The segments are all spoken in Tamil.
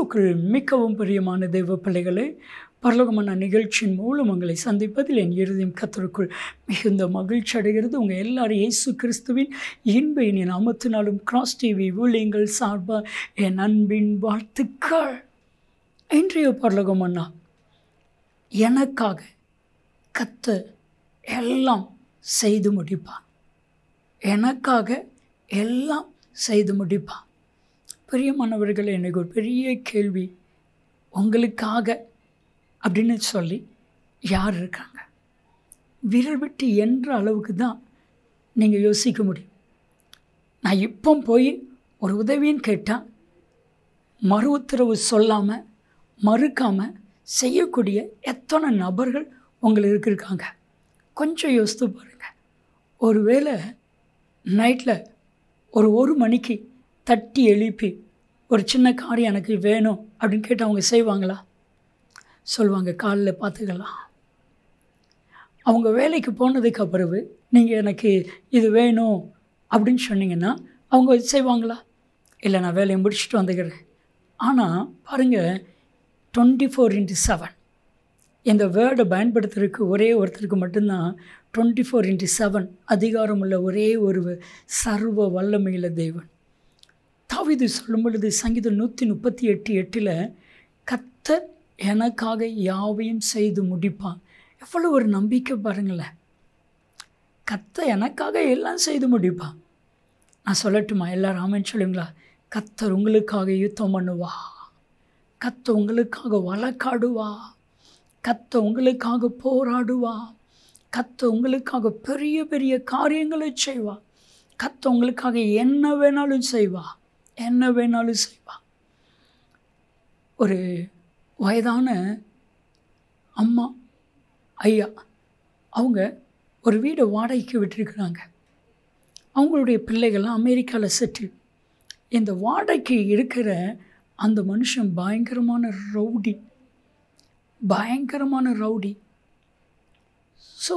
கிறிஸ்துக்கள் மிகவும் பிரியமான தெய்வ பிள்ளைகளே பரலோகமான நிகழ்ச்சியின் மூலம் உங்களை சந்திப்பதில் என் இறுதியும் கத்தருக்குள் மிகுந்த மகிழ்ச்சி அடைகிறது உங்கள் எல்லாரும் இயேசு கிறிஸ்துவின் இன்ப இனி நாமத்தினாலும் கிராஸ் டிவி ஊழியங்கள் சார்பாக என் அன்பின் வாழ்த்துக்கள் இன்றைய பரலோகமன்னா எனக்காக கத்த எல்லாம் செய்து முடிப்பான் எனக்காக எல்லாம் செய்து முடிப்பான் பிரியமானவர்கள் எனக்கு ஒரு பெரிய கேள்வி உங்களுக்காக அப்படின்னு சொல்லி யார் இருக்காங்க விரல் விட்டு என்ற அளவுக்கு தான் நீங்கள் யோசிக்க முடியும் நான் இப்போ போய் ஒரு உதவின்னு கேட்டால் மறு உத்தரவு சொல்லாமல் மறுக்காமல் செய்யக்கூடிய எத்தனை நபர்கள் உங்களுக்கு இருக்காங்க கொஞ்சம் யோசித்து பாருங்கள் ஒருவேளை நைட்டில் ஒரு ஒரு மணிக்கு தட்டி எழுப்பி ஒரு சின்ன காரியம் எனக்கு வேணும் அப்படின்னு கேட்டு அவங்க செய்வாங்களா சொல்லுவாங்க காலைல பார்த்துக்கலாம் அவங்க வேலைக்கு போனதுக்கு பிறகு நீங்கள் எனக்கு இது வேணும் அப்படின்னு சொன்னீங்கன்னா அவங்க செய்வாங்களா இல்லை நான் வேலையை முடிச்சுட்டு வந்துக்கிறேன் ஆனால் பாருங்கள் டுவெண்ட்டி ஃபோர் இன்ட்டு செவன் இந்த வேர்டை பயன்படுத்துறதுக்கு ஒரே ஒருத்தருக்கு மட்டும்தான் டுவெண்ட்டி ஃபோர் இன்ட்டு செவன் அதிகாரம் உள்ள ஒரே ஒரு சர்வ வல்லமையுள்ள தேவன் தாவிது சொல்லும் பொழுது சங்கீதம் நூற்றி முப்பத்தி எட்டு எட்டில் கத்தர் எனக்காக யாவையும் செய்து முடிப்பான் எவ்வளோ ஒரு நம்பிக்கை பாருங்களேன் கத்த எனக்காக எல்லாம் செய்து முடிப்பான் நான் சொல்லட்டுமா எல்லாரும் ஆமேன்னு சொல்லுங்களா கத்தர் உங்களுக்காக யுத்தம் பண்ணுவா கத்த உங்களுக்காக வழக்காடுவா கத்த உங்களுக்காக போராடுவா கத்த உங்களுக்காக பெரிய பெரிய காரியங்களை செய்வா கத்த உங்களுக்காக என்ன வேணாலும் செய்வா என்ன வேணாலும் செய்வா ஒரு வயதான அம்மா ஐயா அவங்க ஒரு வீடை வாடகைக்கு விட்டுருக்குறாங்க அவங்களுடைய பிள்ளைகள்லாம் அமெரிக்காவில் செட்டில் இந்த வாடகைக்கு இருக்கிற அந்த மனுஷன் பயங்கரமான ரவுடி பயங்கரமான ரவுடி ஸோ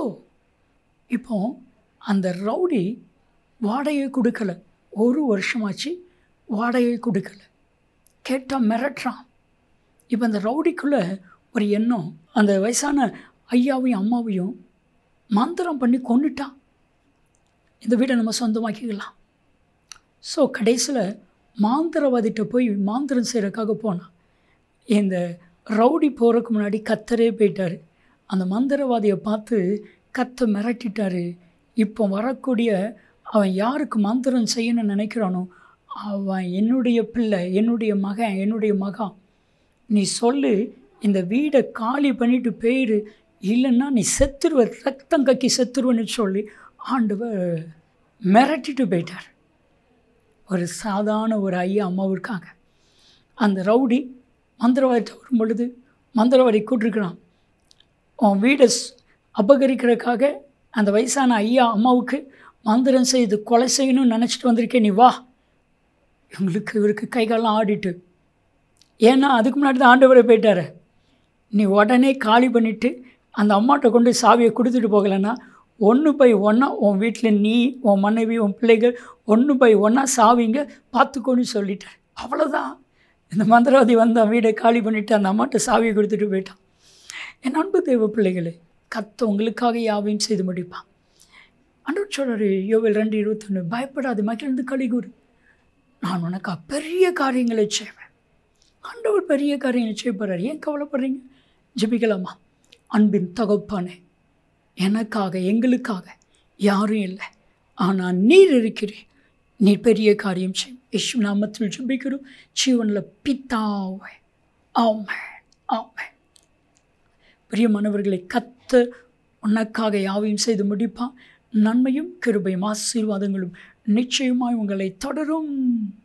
இப்போ அந்த ரவுடி வாடகை கொடுக்கல ஒரு வருஷமாச்சு வாடகை கொடுக்கல கேட்டால் மிரட்டுறான் இப்போ அந்த ரவுடிக்குள்ளே ஒரு எண்ணம் அந்த வயசான ஐயாவையும் அம்மாவையும் மந்திரம் பண்ணி கொண்டுட்டான் இந்த வீடை நம்ம சொந்தமாக்கிக்கலாம் ஸோ கடைசியில் மாந்திரவாதிகிட்ட போய் மாந்திரம் செய்கிறக்காக போனான் இந்த ரவுடி போகிறதுக்கு முன்னாடி கத்தரே போயிட்டார் அந்த மந்திரவாதியை பார்த்து கத்த மிரட்டிட்டார் இப்போ வரக்கூடிய அவன் யாருக்கு மந்திரம் செய்யணும்னு நினைக்கிறானோ அவன் என்னுடைய பிள்ளை என்னுடைய மகன் என்னுடைய மகான் நீ சொல்லு இந்த வீடை காலி பண்ணிட்டு போயிரு இல்லைன்னா நீ செத்துருவ ரத்தம் கக்கி செத்துருவன்னு சொல்லி ஆண்டவர் மிரட்டிட்டு போயிட்டார் ஒரு சாதாரண ஒரு ஐயா அம்மாவும் இருக்காங்க அந்த ரவுடி மந்திரவாதிட்ட வரும் பொழுது மந்திரவாதி கூட்டிருக்கிறான் உன் வீடை அபகரிக்கிறதுக்காக அந்த வயசான ஐயா அம்மாவுக்கு மந்திரம் செய்து கொலை செய்யணும்னு நினச்சிட்டு வந்திருக்கேன் நீ வா இவங்களுக்கு இவருக்கு கைகாலம் ஆடிட்டு ஏன்னா அதுக்கு முன்னாடி தான் ஆண்டவரை போயிட்டார் நீ உடனே காலி பண்ணிவிட்டு அந்த அம்மாட்ட கொண்டு சாவியை கொடுத்துட்டு போகலைன்னா ஒன்று பை ஒன்றா உன் வீட்டில் நீ உன் மனைவி உன் பிள்ளைகள் ஒன்று பை ஒன்றா சாவிங்க பார்த்துக்கோன்னு சொல்லிட்டார் அவ்வளோதான் இந்த மந்திரவாதி வந்து வீடை காலி பண்ணிவிட்டு அந்த அம்மாட்ட சாவியை கொடுத்துட்டு போயிட்டான் என் அன்பு தெய்வ பிள்ளைகளே கத்த உங்களுக்காக யாவையும் செய்து முடிப்பான் அன்றோர் சொல்கிறார் யோவில் ரெண்டு இருபத்தொன்று பயப்படாது மகிழ்ந்து கழிகூறு நான் உனக்கு பெரிய காரியங்களை செய்வேன் ஆண்டவர் பெரிய காரியங்களை செய்ய போகிறார் ஏன் கவலைப்படுறீங்க ஜெபிக்கலாமா அன்பின் தகப்பானே எனக்காக எங்களுக்காக யாரும் இல்லை ஆனால் நீர் இருக்கிறேன் நீர் பெரிய காரியம் செய்யும் யேசு நாமத்தில் ஜெபிக்கிறோம் ஜீவனில் பித்தாவே ஆமே ஆமே பிரியமானவர்களை கத்த உனக்காக யாவையும் செய்து முடிப்பான் நன்மையும் கிருபையும் ஆசீர்வாதங்களும் நிச்சயமாய் உங்களை தொடரும்